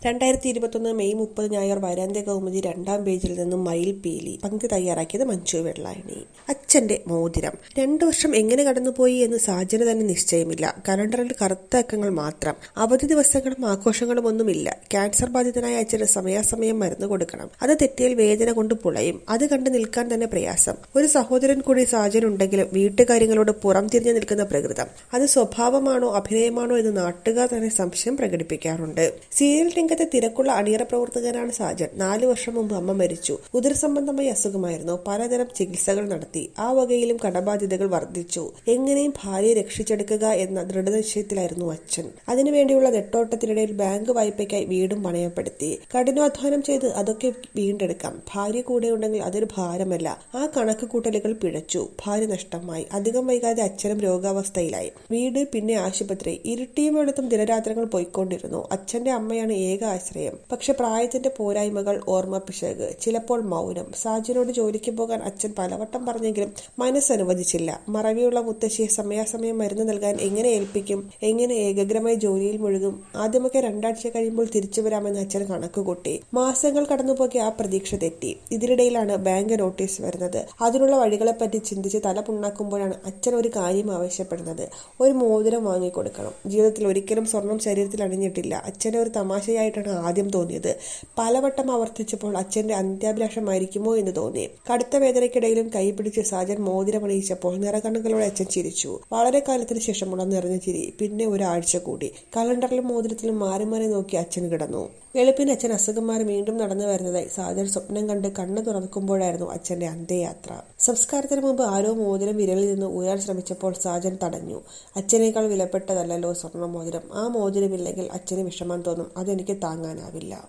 രണ്ടായിരത്തി ഇരുപത്തൊന്ന് മെയ് മുപ്പത് ഞായർ വരാന്ത കൗമുദി രണ്ടാം പേജിൽ നിന്നും മയിൽ പീലി പങ്ക് തയ്യാറാക്കിയത് മഞ്ജു വെള്ളായണി അച്ഛന്റെ മോതിരം രണ്ടു വർഷം എങ്ങനെ കടന്നുപോയി എന്ന് സാജന് തന്നെ നിശ്ചയമില്ല കലണ്ടറിൽ കറുത്ത അക്കങ്ങൾ മാത്രം അവധി ദിവസങ്ങളും ആഘോഷങ്ങളും ഒന്നുമില്ല ക്യാൻസർ ബാധിതനായ അച്ഛന് സമയാസമയം മരുന്ന് കൊടുക്കണം അത് തെറ്റിയാൽ വേദന കൊണ്ട് പുളയും അത് കണ്ടു നിൽക്കാൻ തന്നെ പ്രയാസം ഒരു സഹോദരൻ കൂടി സാജൻ ഉണ്ടെങ്കിലും വീട്ടുകാര്യങ്ങളോട് പുറം തിരിഞ്ഞു നിൽക്കുന്ന പ്രകൃതം അത് സ്വഭാവമാണോ അഭിനയമാണോ എന്ന് നാട്ടുകാർ തന്നെ സംശയം പ്രകടിപ്പിക്കാറുണ്ട് സീരിയൽ രംഗത്തെ തിരക്കുള്ള അണിയറ പ്രവർത്തകനാണ് സാജൻ നാലു വർഷം മുമ്പ് അമ്മ മരിച്ചു ഉദരസംബന്ധമായ അസുഖമായിരുന്നു പലതരം ചികിത്സകൾ നടത്തി ആ വകയിലും കടബാധ്യതകൾ വർദ്ധിച്ചു എങ്ങനെയും ഭാര്യയെ രക്ഷിച്ചെടുക്കുക എന്ന ദൃഢനിശ്ചയത്തിലായിരുന്നു അച്ഛൻ അതിനുവേണ്ടിയുള്ള നെട്ടോട്ടത്തിനിടയിൽ ബാങ്ക് വായ്പയ്ക്കായി വീടും പണയപ്പെടുത്തി കഠിനാധ്വാനം ചെയ്ത് അതൊക്കെ വീണ്ടെടുക്കാം ഭാര്യ കൂടെ ഉണ്ടെങ്കിൽ അതൊരു ഭാരമല്ല ആ കണക്ക് കൂട്ടലുകൾ പിഴച്ചു ഭാര്യ നഷ്ടമായി അധികം വൈകാതെ അച്ഛനും രോഗാവസ്ഥയിലായി വീട് പിന്നെ ആശുപത്രി ഇരുട്ടിയും വെളുത്തും ദിനരാത്രങ്ങൾ പോയിക്കൊണ്ടിരുന്നു അച്ഛന്റെ അമ്മയാണ് ഏക ആശ്രയം പക്ഷെ പ്രായത്തിന്റെ പോരായ്മകൾ ഓർമ്മ പിശക് ചിലപ്പോൾ മൗനം സാജനോട് ജോലിക്ക് പോകാൻ അച്ഛൻ പലവട്ടം പറഞ്ഞെങ്കിലും മനസ്സനുവദിച്ചില്ല മറവിയുള്ള മുത്തശ്ശിയെ സമയാസമയം മരുന്ന് നൽകാൻ എങ്ങനെ ഏൽപ്പിക്കും എങ്ങനെ ഏകാഗ്രമായി ജോലിയിൽ മുഴുകും ആദ്യമൊക്കെ രണ്ടാഴ്ച കഴിയുമ്പോൾ തിരിച്ചു വരാമെന്ന് അച്ഛൻ കണക്കുകൂട്ടി മാസങ്ങൾ കടന്നുപോകെ ആ പ്രതീക്ഷ തെറ്റി ഇതിനിടയിലാണ് ബാങ്ക് നോട്ടീസ് വരുന്നത് അതിനുള്ള വഴികളെപ്പറ്റി ചിന്തിച്ച് തല പുണ്ണാക്കുമ്പോഴാണ് അച്ഛൻ ഒരു കാര്യം ആവശ്യപ്പെടുന്നത് ഒരു മോതിരം വാങ്ങിക്കൊടുക്കണം ജീവിതത്തിൽ ഒരിക്കലും സ്വർണം ശരീരത്തിൽ അണിഞ്ഞിട്ടില്ല അച്ഛനെ ഒരു തമാശയായിട്ടാണ് ആദ്യം തോന്നിയത് പലവട്ടം ആവർത്തിച്ചപ്പോൾ അച്ഛന്റെ അന്ത്യാഭിലാഷമായിരിക്കുമോ എന്ന് തോന്നി കടുത്ത വേദനയ്ക്കിടയിലും കൈപിടിച്ച് സാജൻ മോതിരമണിയിച്ചപ്പോൾ നിറകണ്ണുകളോടെ അച്ഛൻ ചിരിച്ചു വളരെ കാലത്തിന് ശേഷമുള്ള നിറഞ്ഞ ചിരി പിന്നെ ഒരാഴ്ച കൂടി കലണ്ടറിലും മോതിരത്തിലും മാറി മാറി നോക്കി അച്ഛൻ കിടന്നു വെളുപ്പിന് അച്ഛൻ അസുഖന്മാർ വീണ്ടും നടന്നു വരുന്നതായി സാജൻ സ്വപ്നം കണ്ട് കണ്ണു തുറക്കുമ്പോഴായിരുന്നു അച്ഛന്റെ അന്ത്യയാത്ര സംസ്കാരത്തിന് മുമ്പ് ആരോ മോതിരം വിരലിൽ നിന്ന് ഉയരാൻ ശ്രമിച്ചപ്പോൾ സാജൻ തടഞ്ഞു അച്ഛനേക്കാൾ വിലപ്പെട്ടതല്ലല്ലോ സ്വർണ്ണ മോതിരം ആ മോതിരമില്ലെങ്കിൽ അച്ഛന് വിഷമം തോന്നും അതെനിക്ക് താങ്ങാനാവില്ല